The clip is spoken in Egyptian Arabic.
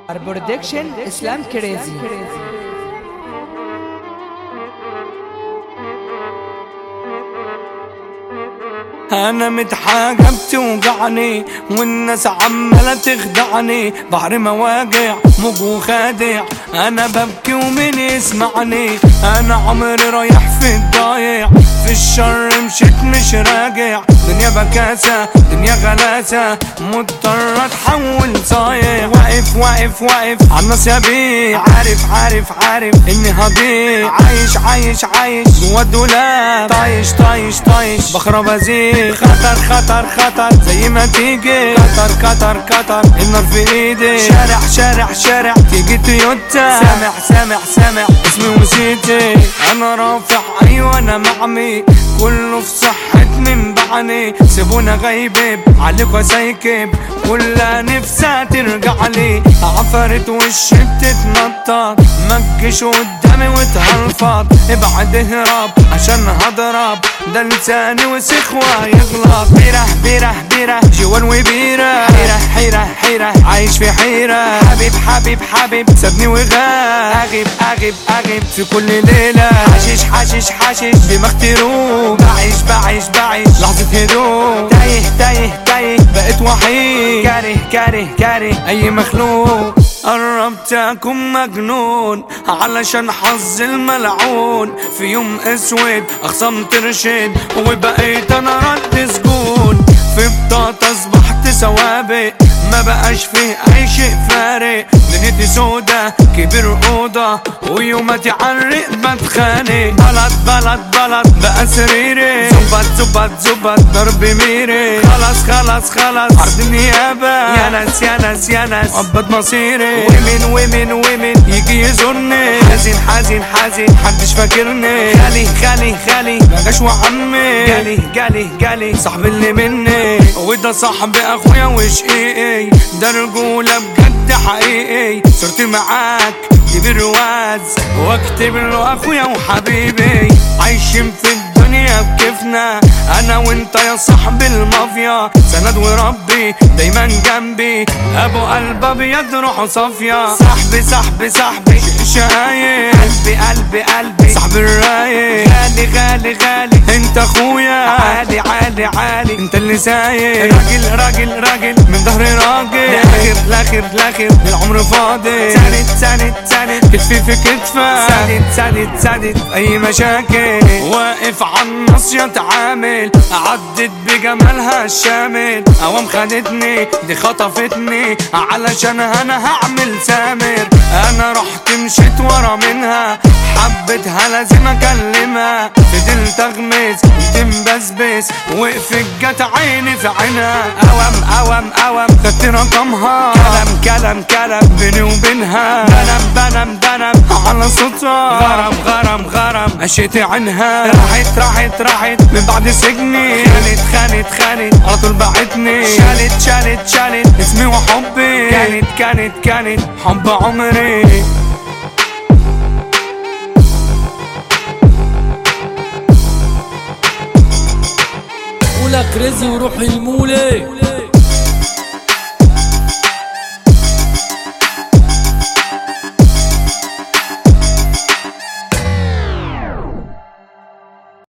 برودكشن اسلام كريزي انا متحاجة بتوجعني والناس عمالة تخدعني بحر مواجع موج وخادع انا ببكي ومين يسمعني انا عمري رايح في الضايع في الشر مشيت مش راجع دنيا بكاسة دنيا غلاسة مضطر اتحول صايع واقف واقف واقف عالناس يبيع عارف عارف عارف اني هضيع عايش عايش عايش جوا الدولاب طايش طايش طايش بخرب ازيد خطر خطر خطر زي ما تيجي خطر خطر خطر النار في ايدي شارع شارع شارع تيجي تويوتا سامع سامع سامع اسمي وسيتي انا رافع ايوه انا معمي كله في صحة من بعاني سيبونا غيبب عليك وسايكب كلها نفسها ترجع لي عفرت وشي بتتنطط مكش قدامي وتهلفط ابعد اهرب عشان هضرب ده لساني وسخوة يغلط بيره بيره بيره جوان وبيره حيرة حيرة حيرة عايش في حيرة حبيب حبيب حبيب سابني وغاب اغيب اغيب اغيب في كل ليلة حشيش حشيش حشيش دماغ تروح بعيش بعيش بعيش لحظة هدوء تايه تايه تايه بقيت وحيد كاره كاره كاره اي مخلوق قربت اكون مجنون علشان حظ الملعون في يوم اسود اخصام ترشد وبقيت انا رد سجون في بطاطا اصبحت سوابق ما بقاش فيه اي شيء فارق دنيتي سودا كبر اوضه ويوماتي عالرق بتخانق بلد بلد بلد بقى سريري زبط زبط زبط ضرب ميري خلاص خلاص خلاص عرض النيابه يا ناس يا ناس يا ناس قبض مصيري ومن ومن ومن يجي يزورني حزين حزين حزين محدش فاكرني خالي خالي خالي مجاش وعمي جالي جالي جالي صاحبي اللي مني وده صاحبي اخويا وشقيقي ده رجولة بجد حقيقي صرت معاك دي برواز واكتب له اخويا وحبيبي عايشين في الدنيا بكيفنا انا وانت يا صاحبي المافيا سند وربي دايما جنبي ابو قلب ابيض روحه صافيه صاحبي صاحبي صاحبي شايف قلبي قلبي قلبي صاحبي الرايق غالي غالي غالي انت اخويا عالي عالي عالي انت اللي سايق راجل راجل راجل من ظهر راجل لاخر لاخر لاخر العمر فاضي ساند ساند ساند كتفي في كتفك ساند ساند ساند اي مشاكل واقف على النص يتعامل عدت بجمالها الشامل اوام خدتني دي خطفتني علشان انا هعمل سامر انا رحت مشيت ورا منها حبتها لازم اكلمها فضلت اغمز وتنبسبس وقفت جت عيني في عينها اوام اوام اوام خدت رقمها كلام كلام كلام بيني وبينها بنم بنم بنم على صوتها غرام غرام غرام مشيت عنها راحت راحت راحت من بعد سجني خانت خانت خانت على طول بعتني شالت شالت شالت اسمي وحبي كانت كانت كانت حب عمري قولك رزي وروح المولي